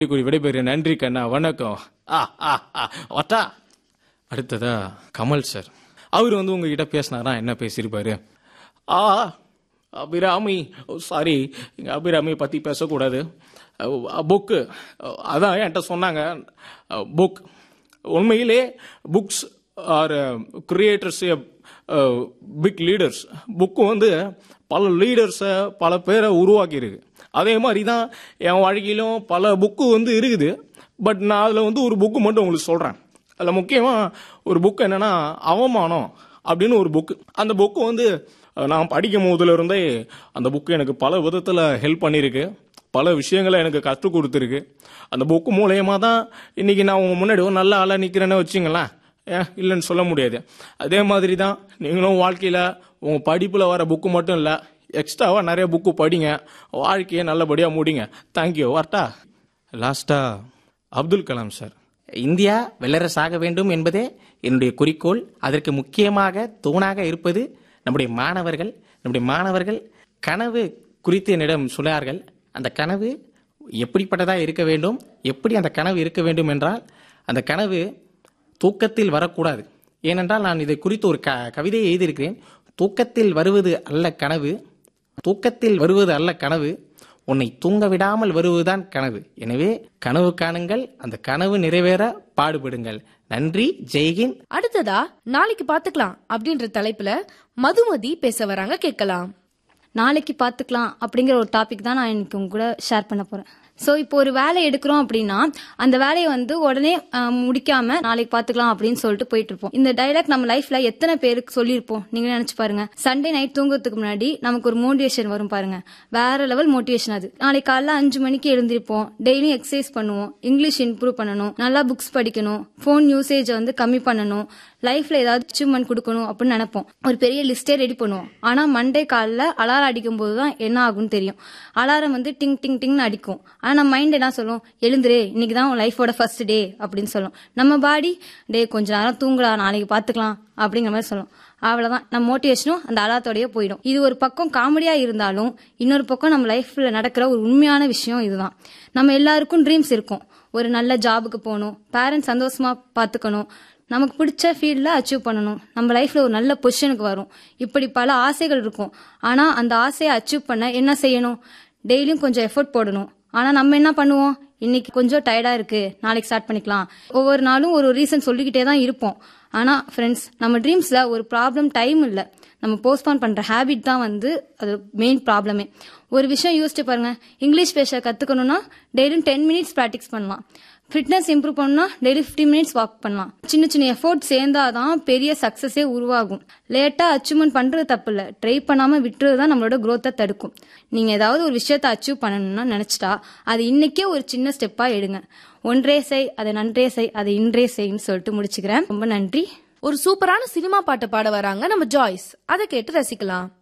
கூறி விடைபெறுகிறேன் நன்றி கண்ணா வணக்கம் ஆ ஆ ஆ வட்டா அடுத்ததா கமல் சார் அவர் வந்து உங்ககிட்ட பேசினாரா என்ன பேசியிருப்பாரு ஆ அபிராமி சாரி இங்கே அபிராமி பற்றி பேசக்கூடாது புக்கு அதான் என்கிட்ட சொன்னாங்க புக் உண்மையிலே books are creators big leaders book வந்து பல லீடர்ஸை பல பேரை உருவாக்கியிருக்கு அதே மாதிரி தான் என் வாழ்க்கையிலும் பல புக்கு வந்து இருக்குது பட் நான் அதில் வந்து ஒரு புக்கு மட்டும் உங்களுக்கு சொல்கிறேன் அதில் முக்கியமாக ஒரு புக் என்னன்னா அவமானம் அப்படின்னு ஒரு புக்கு அந்த புக்கு வந்து அஹ், நான் படிக்கும் போதுல இருந்தே அந்த புக்கு எனக்கு பல விதத்தில் ஹெல்ப் பண்ணியிருக்கு பல விஷயங்களை எனக்கு கற்றுக் கொடுத்துருக்கு அந்த புக்கு மூலயமா தான் இன்னைக்கு நான் உங்க முன்னாடி ஒரு நல்ல ஆளாக நிற்கிறேன்னு வச்சுங்களேன் ஏன் இல்லைன்னு சொல்ல முடியாது அதே மாதிரி தான் நீங்களும் வாழ்க்கையில் உங்கள் படிப்பில் வர புக்கு மட்டும் இல்லை எக்ஸ்ட்ராவாக நிறைய புக்கு படிங்க வாழ்க்கையை நல்லபடியாக முடிங்க தேங்க்யூ வரட்டா லாஸ்ட்டாக அப்துல் கலாம் சார் இந்தியா வல்லரசாக வேண்டும் என்பதே என்னுடைய குறிக்கோள் அதற்கு முக்கியமாக தூணாக இருப்பது நம்முடைய மாணவர்கள் நம்முடைய மாணவர்கள் கனவு குறித்து என்னிடம் சொன்னார்கள் அந்த கனவு எப்படிப்பட்டதாக இருக்க வேண்டும் எப்படி அந்த கனவு இருக்க வேண்டும் என்றால் அந்த கனவு தூக்கத்தில் வரக்கூடாது ஏனென்றால் நான் இதை குறித்து ஒரு க கவிதையை எழுதியிருக்கிறேன் தூக்கத்தில் வருவது அல்ல கனவு தூக்கத்தில் வருவது அல்ல கனவு உன்னை தூங்க விடாமல் வருவதுதான் கனவு எனவே கனவு காணுங்கள் அந்த கனவு நிறைவேற பாடுபடுங்கள் நன்றி ஜெய்ஹிந்த் அடுத்ததா நாளைக்கு பாத்துக்கலாம் அப்படின்ற தலைப்புல மதுமதி பேச வராங்க கேட்கலாம் நாளைக்கு பார்த்துக்கலாம் அப்படிங்கிற ஒரு டாபிக் தான் நான் இன்னைக்கு உங்க கூட ஷேர் பண்ண போறேன் ஸோ இப்போ ஒரு வேலை எடுக்கிறோம் அப்படின்னா அந்த வேலையை வந்து உடனே அஹ், முடிக்காம நாளைக்கு பார்த்துக்கலாம் அப்படின்னு சொல்லிட்டு போயிட்டு இருப்போம் இந்த டைலாக் நம்ம லைஃப்ல எத்தனை பேருக்கு சொல்லியிருப்போம் நீங்க நினைச்சு பாருங்க சண்டே நைட் தூங்குறதுக்கு முன்னாடி நமக்கு ஒரு மோட்டிவேஷன் வரும் பாருங்க வேற லெவல் மோட்டிவேஷன் அது நாளைக்கு காலைல அஞ்சு மணிக்கு எழுந்திருப்போம் டெய்லியும் எக்ஸசைஸ் பண்ணுவோம் இங்கிலீஷ் இம்ப்ரூவ் பண்ணணும் நல்லா புக்ஸ் படிக்கணும் ஃபோன் யூசேஜ் வந்து கம்மி பண்ணணும் லைஃப்ல ஏதாவது அச்சீவ்மெண்ட் கொடுக்கணும் அப்படின்னு நினைப்போம் ஒரு பெரிய லிஸ்டே ரெடி பண்ணுவோம் ஆனா மண்டே காலைல அலாரம் அடிக்கும் போது தான் என்ன ஆகும்னு தெரியும் அலாரம் வந்து டிங் டிங் டிங்னு அடிக்கும் ஆனா நம்ம மைண்ட் என்ன சொல்லும் எழுந்துரு இன்னைக்கு தான் உன் லைஃபோட ஃபர்ஸ்ட் டே அப்படின்னு சொல்லும் நம்ம பாடி டே கொஞ்ச நேரம் தூங்குடா நாளைக்கு பாத்துக்கலாம் அப்படிங்கிற மாதிரி சொல்லும் அவ்வளவுதான் நம்ம மோட்டிவேஷனும் அந்த அலாத்தோடய போயிடும் இது ஒரு பக்கம் காமெடியா இருந்தாலும் இன்னொரு பக்கம் நம்ம லைஃப்ல நடக்கிற ஒரு உண்மையான விஷயம் இதுதான் நம்ம எல்லாருக்கும் ட்ரீம்ஸ் இருக்கும் ஒரு நல்ல ஜாபுக்கு போகணும் பேரண்ட்ஸ் சந்தோஷமா பாத்துக்கணும் நமக்கு பிடிச்ச ஃபீல்டில் அச்சீவ் பண்ணணும் நம்ம லைஃப்பில் ஒரு நல்ல பொசிஷனுக்கு வரும் இப்படி பல ஆசைகள் இருக்கும் ஆனால் அந்த ஆசையை அச்சீவ் பண்ண என்ன செய்யணும் டெய்லியும் கொஞ்சம் எஃபோர்ட் போடணும் ஆனால் நம்ம என்ன பண்ணுவோம் இன்னைக்கு கொஞ்சம் டயர்டாக இருக்கு நாளைக்கு ஸ்டார்ட் பண்ணிக்கலாம் ஒவ்வொரு நாளும் ஒரு ரீசன் சொல்லிக்கிட்டே தான் இருப்போம் ஆனால் ஃப்ரெண்ட்ஸ் நம்ம ட்ரீம்ஸில் ஒரு ப்ராப்ளம் டைம் இல்லை நம்ம போஸ்ட்பான் பண்ணுற ஹேபிட் தான் வந்து அது மெயின் ப்ராப்ளமே ஒரு விஷயம் யோசிச்சு பாருங்க இங்கிலீஷ் பேச கற்றுக்கணும்னா டெய்லியும் டென் மினிட்ஸ் ப்ராக்டிஸ் பண்ணலாம் ஃபிட்னஸ் இம்ப்ரூவ் பண்ணா டெய்லி 15 மினிட்ஸ் வாக் பண்ணலாம் சின்ன சின்ன எஃபோர்ட் சேர்ந்தாதான் பெரிய சக்சஸே உருவாகும் லேட்டா அச்சீவ்மெண்ட் பண்றது தப்பு இல்ல ட்ரை பண்ணாம விட்டுறது தான் நம்மளோட growth-அ தடுக்கும் நீங்க ஏதாவது ஒரு விஷயத்த அச்சீவ் பண்ணணும்னா நினைச்சிட்டா அது இன்னைக்கே ஒரு சின்ன ஸ்டெப்பா எடுங்க ஒன்றே செய் அதை நன்றே செய் அதை இன்றே செய்ன்னு சொல்லிட்டு முடிச்சுக்கிறேன் ரொம்ப நன்றி ஒரு சூப்பரான சினிமா பாட்டு பாட வராங்க நம்ம ஜாய்ஸ் அதை கேட்டு ரசிக்கலாம்